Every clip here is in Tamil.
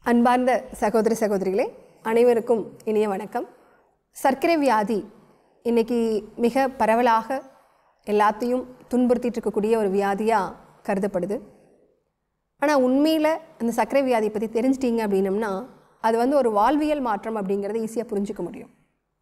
அன்பார்ந்த சகோதர சகோதரிகளே அனைவருக்கும் இனிய வணக்கம் சர்க்கரை வியாதி இன்னைக்கு மிக பரவலாக எல்லாத்தையும் துன்புறுத்திட்டு இருக்கக்கூடிய ஒரு வியாதியாக கருதப்படுது ஆனால் உண்மையில் அந்த சர்க்கரை வியாதியை பற்றி தெரிஞ்சிட்டிங்க அப்படின்னம்னா அது வந்து ஒரு வாழ்வியல் மாற்றம் அப்படிங்கிறத ஈஸியாக புரிஞ்சுக்க முடியும்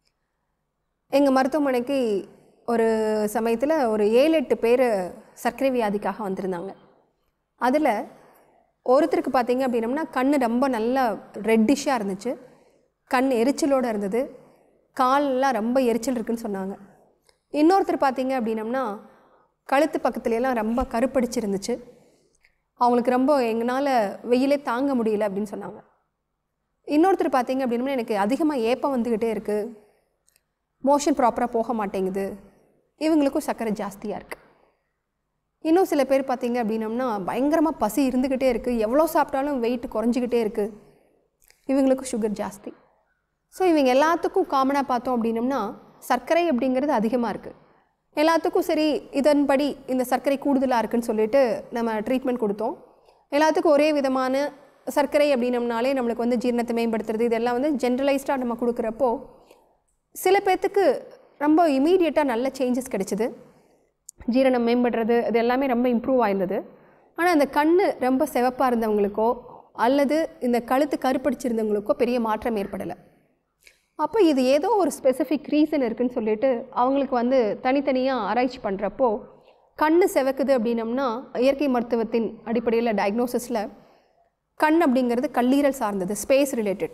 எங்கள் மருத்துவமனைக்கு ஒரு சமயத்தில் ஒரு ஏழு எட்டு பேர் சர்க்கரை வியாதிக்காக வந்திருந்தாங்க அதில் ஒருத்தருக்கு பார்த்தீங்க அப்படின்னம்னா கண் ரொம்ப நல்லா ரெட்டிஷாக இருந்துச்சு கண் எரிச்சலோடு இருந்தது கால்லாம் ரொம்ப எரிச்சல் இருக்குன்னு சொன்னாங்க இன்னொருத்தர் பார்த்தீங்க அப்படின்னம்னா கழுத்து பக்கத்துலலாம் ரொம்ப கருப்படிச்சிருந்துச்சு அவங்களுக்கு ரொம்ப எங்களால் வெயிலே தாங்க முடியல அப்படின்னு சொன்னாங்க இன்னொருத்தர் பார்த்தீங்க அப்படின்னா எனக்கு அதிகமாக ஏப்பம் வந்துக்கிட்டே இருக்குது மோஷன் ப்ராப்பராக போக மாட்டேங்குது இவங்களுக்கும் சர்க்கரை ஜாஸ்தியாக இருக்குது இன்னும் சில பேர் பார்த்தீங்க அப்படின்னம்னா பயங்கரமாக பசி இருந்துக்கிட்டே இருக்குது எவ்வளோ சாப்பிட்டாலும் வெயிட் குறைஞ்சிக்கிட்டே இருக்குது இவங்களுக்கும் சுகர் ஜாஸ்தி ஸோ இவங்க எல்லாத்துக்கும் காமனாக பார்த்தோம் அப்படின்னம்னா சர்க்கரை அப்படிங்கிறது அதிகமாக இருக்குது எல்லாத்துக்கும் சரி இதன்படி இந்த சர்க்கரை கூடுதலாக இருக்குன்னு சொல்லிட்டு நம்ம ட்ரீட்மெண்ட் கொடுத்தோம் எல்லாத்துக்கும் ஒரே விதமான சர்க்கரை அப்படின்னம்னாலே நம்மளுக்கு வந்து ஜீரணத்தை மேம்படுத்துறது இதெல்லாம் வந்து ஜென்ரலைஸ்டாக நம்ம கொடுக்குறப்போ சில பேர்த்துக்கு ரொம்ப இமீடியட்டாக நல்ல சேஞ்சஸ் கிடைச்சிது ஜீரணம் மேம்படுறது இது எல்லாமே ரொம்ப இம்ப்ரூவ் ஆயிருந்தது ஆனால் அந்த கண் ரொம்ப சிவப்பாக இருந்தவங்களுக்கோ அல்லது இந்த கழுத்து கருப்படிச்சிருந்தவங்களுக்கோ பெரிய மாற்றம் ஏற்படலை அப்போ இது ஏதோ ஒரு ஸ்பெசிஃபிக் ரீசன் இருக்குன்னு சொல்லிட்டு அவங்களுக்கு வந்து தனித்தனியாக ஆராய்ச்சி பண்ணுறப்போ கண் செவக்குது அப்படின்னம்னா இயற்கை மருத்துவத்தின் அடிப்படையில் டயக்னோசிஸில் கண் அப்படிங்கிறது கல்லீரல் சார்ந்தது ஸ்பேஸ் ரிலேட்டட்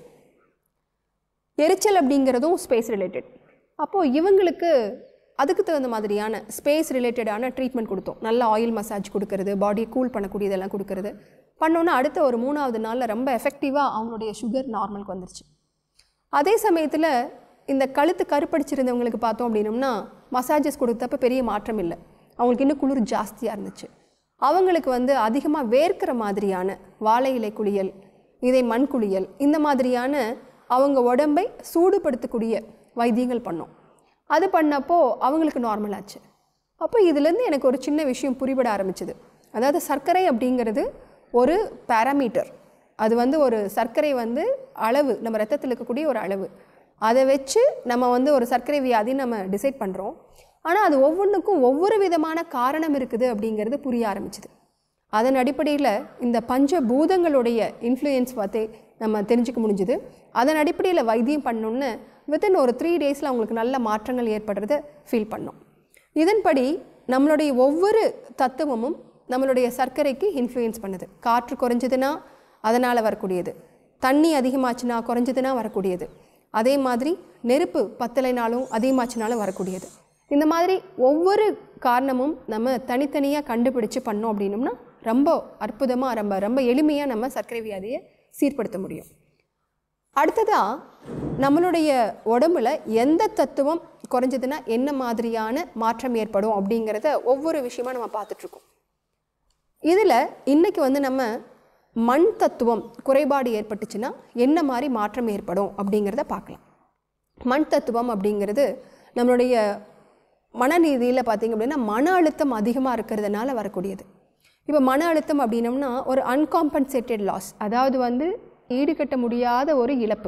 எரிச்சல் அப்படிங்கிறதும் ஸ்பேஸ் ரிலேட்டட் அப்போது இவங்களுக்கு அதுக்கு தகுந்த மாதிரியான ஸ்பேஸ் ரிலேட்டடான ட்ரீட்மெண்ட் கொடுத்தோம் நல்ல ஆயில் மசாஜ் கொடுக்கறது பாடியை கூல் பண்ணக்கூடியதெல்லாம் கொடுக்கறது பண்ணோன்னா அடுத்த ஒரு மூணாவது நாளில் ரொம்ப எஃபெக்டிவாக அவங்களுடைய சுகர் நார்மலுக்கு வந்துருச்சு அதே சமயத்தில் இந்த கழுத்து கருப்படிச்சிருந்தவங்களுக்கு பார்த்தோம் அப்படின்னம்னா மசாஜஸ் கொடுத்தப்ப பெரிய மாற்றம் இல்லை அவங்களுக்கு இன்னும் குளிர் ஜாஸ்தியாக இருந்துச்சு அவங்களுக்கு வந்து அதிகமாக வேர்க்கிற மாதிரியான வாழை இலை குளியல் இதை மண் குளியல் இந்த மாதிரியான அவங்க உடம்பை சூடுபடுத்தக்கூடிய வைத்தியங்கள் பண்ணோம் அது பண்ணப்போ அவங்களுக்கு நார்மல் ஆச்சு அப்போ இதுலேருந்து எனக்கு ஒரு சின்ன விஷயம் புரிபட ஆரம்பிச்சுது அதாவது சர்க்கரை அப்படிங்கிறது ஒரு பேராமீட்டர் அது வந்து ஒரு சர்க்கரை வந்து அளவு நம்ம ரத்தத்தில் இருக்கக்கூடிய ஒரு அளவு அதை வச்சு நம்ம வந்து ஒரு சர்க்கரை வியாதி நம்ம டிசைட் பண்ணுறோம் ஆனால் அது ஒவ்வொன்றுக்கும் ஒவ்வொரு விதமான காரணம் இருக்குது அப்படிங்கிறது புரிய ஆரம்பிச்சுது அதன் அடிப்படையில் இந்த பஞ்ச பூதங்களுடைய இன்ஃப்ளூயன்ஸ் பார்த்து நம்ம தெரிஞ்சுக்க முடிஞ்சுது அதன் அடிப்படையில் வைத்தியம் பண்ணோன்னு வித்தின் ஒரு த்ரீ டேஸில் அவங்களுக்கு நல்ல மாற்றங்கள் ஏற்படுறத ஃபீல் பண்ணோம் இதன்படி நம்மளுடைய ஒவ்வொரு தத்துவமும் நம்மளுடைய சர்க்கரைக்கு இன்ஃப்ளூயன்ஸ் பண்ணுது காற்று குறைஞ்சதுன்னா அதனால் வரக்கூடியது தண்ணி அதிகமாச்சுன்னா குறைஞ்சதுன்னா வரக்கூடியது அதே மாதிரி நெருப்பு பத்தலைனாலும் அதிகமாச்சுனாலும் வரக்கூடியது இந்த மாதிரி ஒவ்வொரு காரணமும் நம்ம தனித்தனியாக கண்டுபிடிச்சு பண்ணோம் அப்படின்னம்னா ரொம்ப அற்புதமாக ரொம்ப ரொம்ப எளிமையாக நம்ம சர்க்கரை வியாதியை சீர்படுத்த முடியும் அடுத்ததாக நம்மளுடைய உடம்புல எந்த தத்துவம் குறைஞ்சதுன்னா என்ன மாதிரியான மாற்றம் ஏற்படும் அப்படிங்கிறத ஒவ்வொரு விஷயமா நம்ம பார்த்துட்ருக்கோம் இதில் இன்றைக்கி வந்து நம்ம மண் தத்துவம் குறைபாடு ஏற்பட்டுச்சுன்னா என்ன மாதிரி மாற்றம் ஏற்படும் அப்படிங்கிறத பார்க்கலாம் மண் தத்துவம் அப்படிங்கிறது நம்மளுடைய மனநீதியில் பார்த்திங்க அப்படின்னா மன அழுத்தம் அதிகமாக இருக்கிறதுனால வரக்கூடியது இப்போ மன அழுத்தம் அப்படின்னம்னா ஒரு அன்காம்பன்சேட்டட் லாஸ் அதாவது வந்து ஈடுகட்ட முடியாத ஒரு இழப்பு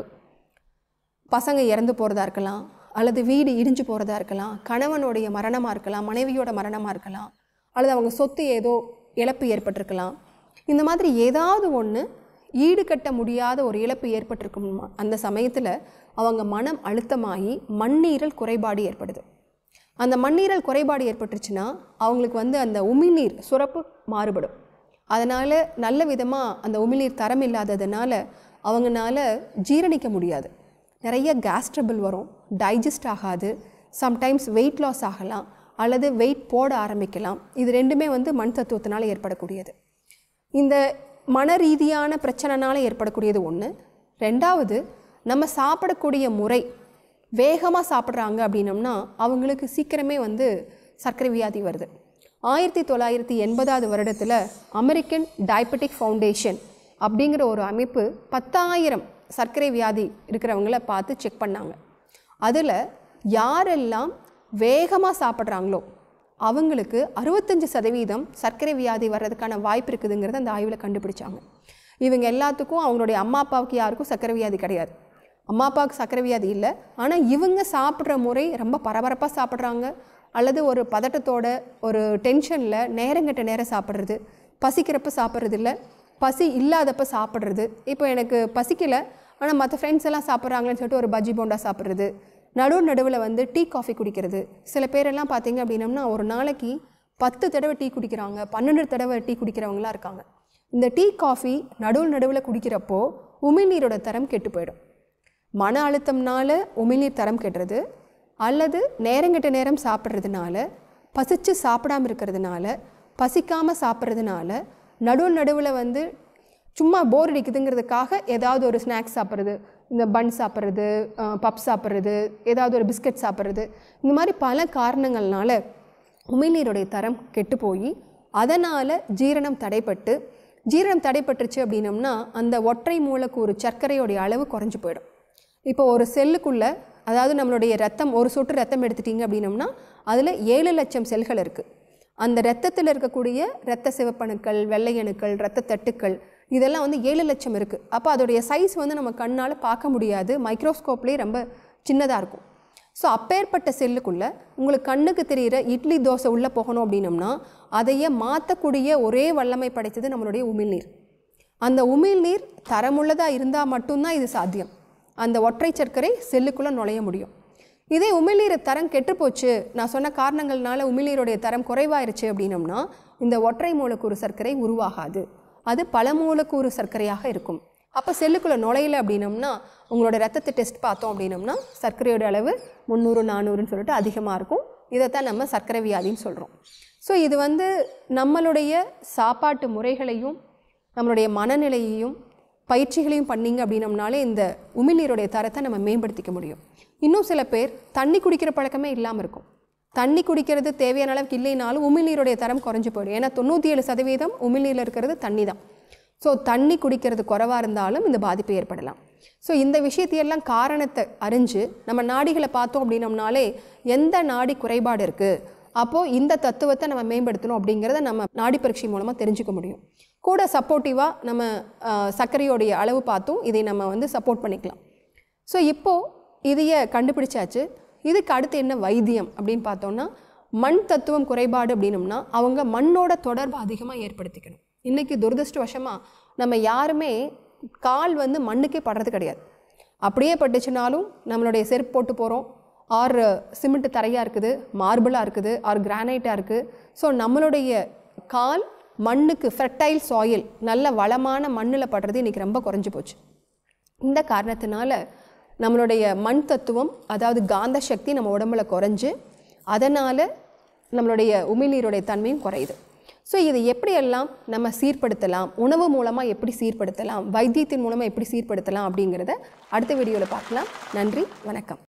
பசங்க இறந்து போகிறதா இருக்கலாம் அல்லது வீடு இடிஞ்சு போகிறதா இருக்கலாம் கணவனுடைய மரணமாக இருக்கலாம் மனைவியோட மரணமாக இருக்கலாம் அல்லது அவங்க சொத்து ஏதோ இழப்பு ஏற்பட்டிருக்கலாம் இந்த மாதிரி ஏதாவது ஒன்று ஈடுகட்ட முடியாத ஒரு இழப்பு ஏற்பட்டிருக்கும் அந்த சமயத்தில் அவங்க மனம் அழுத்தமாகி மண்ணீரல் குறைபாடு ஏற்படுது அந்த மண்ணீரல் குறைபாடு ஏற்பட்டுருச்சுன்னா அவங்களுக்கு வந்து அந்த உமிழ்நீர் சுரப்பு மாறுபடும் அதனால் நல்ல விதமாக அந்த உமிழ்நீர் தரம் இல்லாததுனால அவங்களால ஜீரணிக்க முடியாது நிறைய கேஸ் ட்ரபிள் வரும் டைஜஸ்ட் ஆகாது சம்டைம்ஸ் வெயிட் லாஸ் ஆகலாம் அல்லது வெயிட் போட ஆரம்பிக்கலாம் இது ரெண்டுமே வந்து மண் தத்துவத்தினால் ஏற்படக்கூடியது இந்த மன ரீதியான பிரச்சனைனால ஏற்படக்கூடியது ஒன்று ரெண்டாவது நம்ம சாப்பிடக்கூடிய முறை வேகமாக சாப்பிட்றாங்க அப்படின்னம்னா அவங்களுக்கு சீக்கிரமே வந்து சர்க்கரை வியாதி வருது ஆயிரத்தி தொள்ளாயிரத்தி எண்பதாவது வருடத்தில் அமெரிக்கன் டயபெட்டிக் ஃபவுண்டேஷன் அப்படிங்கிற ஒரு அமைப்பு பத்தாயிரம் சர்க்கரை வியாதி இருக்கிறவங்கள பார்த்து செக் பண்ணாங்க அதில் யாரெல்லாம் வேகமாக சாப்பிட்றாங்களோ அவங்களுக்கு அறுபத்தஞ்சு சதவீதம் சர்க்கரை வியாதி வர்றதுக்கான வாய்ப்பு இருக்குதுங்கிறத அந்த ஆய்வில் கண்டுபிடிச்சாங்க இவங்க எல்லாத்துக்கும் அவங்களுடைய அம்மா அப்பாவுக்கு யாருக்கும் சர்க்கரை வியாதி கிடையாது அம்மா அப்பாவுக்கு சர்க்கரை வியாதி இல்லை ஆனால் இவங்க சாப்பிட்ற முறை ரொம்ப பரபரப்பாக சாப்பிட்றாங்க அல்லது ஒரு பதட்டத்தோட ஒரு டென்ஷனில் நேரங்கட்ட நேரம் சாப்பிட்றது பசிக்கிறப்ப சாப்பிட்றது இல்லை பசி இல்லாதப்ப சாப்பிட்றது இப்போ எனக்கு பசிக்கலை ஆனால் மற்ற ஃப்ரெண்ட்ஸ் எல்லாம் சாப்பிட்றாங்களேன்னு சொல்லிட்டு ஒரு பஜ்ஜி போண்டா சாப்பிட்றது நடு நடுவில் வந்து டீ காஃபி குடிக்கிறது சில பேரெல்லாம் பார்த்தீங்க அப்படின்னம்னா ஒரு நாளைக்கு பத்து தடவை டீ குடிக்கிறாங்க பன்னெண்டு தடவை டீ குடிக்கிறவங்களாம் இருக்காங்க இந்த டீ காஃபி நடுவில் நடுவில் குடிக்கிறப்போ உமிழ்நீரோட தரம் கெட்டு போயிடும் மன அழுத்தம்னால உமிழ்நீர் தரம் கெட்டுறது அல்லது நேரங்கெட்ட நேரம் சாப்பிட்றதுனால பசிச்சு சாப்பிடாம இருக்கிறதுனால பசிக்காமல் சாப்பிட்றதுனால நடுவில் நடுவில் வந்து சும்மா போர் அடிக்குதுங்கிறதுக்காக ஏதாவது ஒரு ஸ்நாக்ஸ் சாப்பிட்றது இந்த பன் சாப்பிட்றது பப் சாப்பிட்றது ஏதாவது ஒரு பிஸ்கட் சாப்பிட்றது இந்த மாதிரி பல காரணங்கள்னால உமிழ்நீருடைய தரம் கெட்டு போய் அதனால் ஜீரணம் தடைப்பட்டு ஜீரணம் தடைப்பட்டுருச்சு அப்படின்னம்னா அந்த ஒற்றை மூலக்கூறு சர்க்கரையோடைய அளவு குறைஞ்சு போயிடும் இப்போ ஒரு செல்லுக்குள்ளே அதாவது நம்மளுடைய ரத்தம் ஒரு சொட்டு ரத்தம் எடுத்துட்டீங்க அப்படின்னம்னா அதில் ஏழு லட்சம் செல்கள் இருக்குது அந்த ரத்தத்தில் இருக்கக்கூடிய இரத்த சிவப்பணுக்கள் வெள்ளையணுக்கள் இரத்த தட்டுக்கள் இதெல்லாம் வந்து ஏழு லட்சம் இருக்குது அப்போ அதோடைய சைஸ் வந்து நம்ம கண்ணால் பார்க்க முடியாது மைக்ரோஸ்கோப்லேயே ரொம்ப சின்னதாக இருக்கும் ஸோ அப்பேற்பட்ட செல்லுக்குள்ளே உங்களுக்கு கண்ணுக்கு தெரிகிற இட்லி தோசை உள்ளே போகணும் அப்படின்னம்னா அதையே மாற்றக்கூடிய ஒரே வல்லமை படைத்தது நம்மளுடைய உமிழ்நீர் அந்த உமிழ்நீர் தரமுள்ளதாக இருந்தால் மட்டும்தான் இது சாத்தியம் அந்த ஒற்றை சர்க்கரை செல்லுக்குள்ளே நுழைய முடியும் இதே உமிழ்நீர் தரம் கெட்டுப்போச்சு நான் சொன்ன காரணங்கள்னால உமிழ்நீருடைய தரம் குறைவாயிருச்சு அப்படின்னம்னா இந்த ஒற்றை மூலக்கூறு சர்க்கரை உருவாகாது அது பல மூலக்கூறு சர்க்கரையாக இருக்கும் அப்போ செல்லுக்குள்ளே நுழையல அப்படின்னம்னா உங்களோட ரத்தத்தை டெஸ்ட் பார்த்தோம் அப்படின்னம்னா சர்க்கரையோட அளவு முந்நூறு நானூறுன்னு சொல்லிட்டு அதிகமாக இருக்கும் இதைத்தான் நம்ம சர்க்கரை வியாதின்னு சொல்கிறோம் ஸோ இது வந்து நம்மளுடைய சாப்பாட்டு முறைகளையும் நம்மளுடைய மனநிலையையும் பயிற்சிகளையும் பண்ணீங்க அப்படின்னம்னாலே இந்த உமிழ்நீருடைய தரத்தை நம்ம மேம்படுத்திக்க முடியும் இன்னும் சில பேர் தண்ணி குடிக்கிற பழக்கமே இல்லாமல் இருக்கும் தண்ணி குடிக்கிறது தேவையான அளவுக்கு இல்லைனாலும் உமிழ்நீருடைய தரம் குறைஞ்சு போயிடும் ஏன்னா தொண்ணூற்றி ஏழு சதவீதம் உமிழ்நீரில் இருக்கிறது தண்ணி தான் ஸோ தண்ணி குடிக்கிறது குறைவாக இருந்தாலும் இந்த பாதிப்பு ஏற்படலாம் ஸோ இந்த விஷயத்தையெல்லாம் காரணத்தை அறிஞ்சு நம்ம நாடிகளை பார்த்தோம் அப்படின்னம்னாலே எந்த நாடி குறைபாடு இருக்குது அப்போது இந்த தத்துவத்தை நம்ம மேம்படுத்தணும் அப்படிங்கிறத நம்ம நாடி பரீட்சை மூலமாக தெரிஞ்சுக்க முடியும் கூட சப்போர்ட்டிவாக நம்ம ஆஹ், சர்க்கரையோடைய அளவு பார்த்தும் இதை நம்ம வந்து சப்போர்ட் பண்ணிக்கலாம் ஸோ இப்போது இதைய கண்டுபிடிச்சாச்சு இதுக்கு அடுத்து என்ன வைத்தியம் அப்படின்னு பார்த்தோம்னா மண் தத்துவம் குறைபாடு அப்படின்னம்னா அவங்க மண்ணோட தொடர்பு அதிகமாக ஏற்படுத்திக்கணும் இன்றைக்கி துரதிருஷ்டவசமாக நம்ம யாருமே கால் வந்து மண்ணுக்கே படுறது கிடையாது அப்படியே பட்டுச்சுனாலும் நம்மளுடைய செருப்பு போட்டு போகிறோம் ஆர் சிமெண்ட் தரையாக இருக்குது மார்பிளாக இருக்குது ஆர் கிரானைட்டாக இருக்குது ஸோ நம்மளுடைய கால் மண்ணுக்கு ஃபெர்டைல் சாயில் நல்ல வளமான மண்ணில் படுறது இன்றைக்கி ரொம்ப குறைஞ்சி போச்சு இந்த காரணத்தினால நம்மளுடைய மண் தத்துவம் அதாவது காந்த சக்தி நம்ம உடம்புல குறைஞ்சு அதனால் நம்மளுடைய உமிழ்நீருடைய தன்மையும் குறையுது ஸோ இதை எப்படியெல்லாம் நம்ம சீர்படுத்தலாம் உணவு மூலமாக எப்படி சீர்படுத்தலாம் வைத்தியத்தின் மூலமாக எப்படி சீர்படுத்தலாம் அப்படிங்கிறத அடுத்த வீடியோவில் பார்க்கலாம் நன்றி வணக்கம்